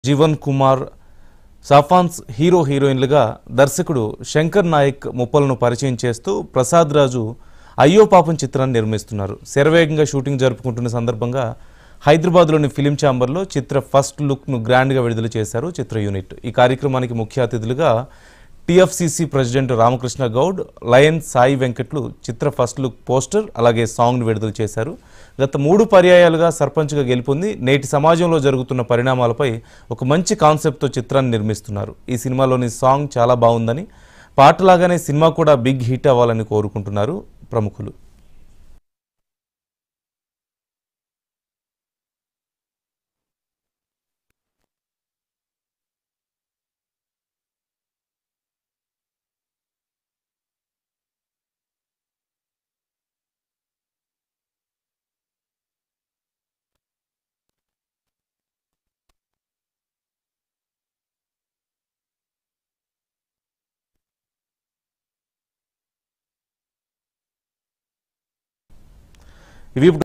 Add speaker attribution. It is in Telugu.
Speaker 1: జీవన్ కుమార్ సాఫాన్స్ హీరో హీరోయిన్లుగా దర్శకుడు శంకర్ నాయక్ ముప్పలను పరిచయం చేస్తూ ప్రసాద్ రాజు అయ్యో పాపం చిత్రాన్ని నిర్మిస్తున్నారు శరవేగంగా షూటింగ్ జరుపుకుంటున్న సందర్భంగా హైదరాబాద్లోని ఫిలిం ఛాంబర్లో చిత్ర ఫస్ట్ లుక్ను గ్రాండ్గా విడుదల చేశారు చిత్ర యూనిట్ ఈ కార్యక్రమానికి ముఖ్య అతిథులుగా TFCC president Ramakrishna Goud lion Sai వెంకట్లు చిత్ర ఫస్ట్ లుక్ పోస్టర్ అలాగే సాంగ్ను విడుదల చేశారు గత మూడు పర్యాయాలుగా సర్పంచ్గా గెలుపొంది నేటి సమాజంలో జరుగుతున్న పరిణామాలపై ఒక మంచి కాన్సెప్ట్తో చిత్రాన్ని నిర్మిస్తున్నారు ఈ సినిమాలోని సాంగ్ చాలా బాగుందని పాటలాగానే సినిమా కూడా బిగ్ హిట్ అవ్వాలని కోరుకుంటున్నారు ప్రముఖులు ఇవి ఇప్పుడు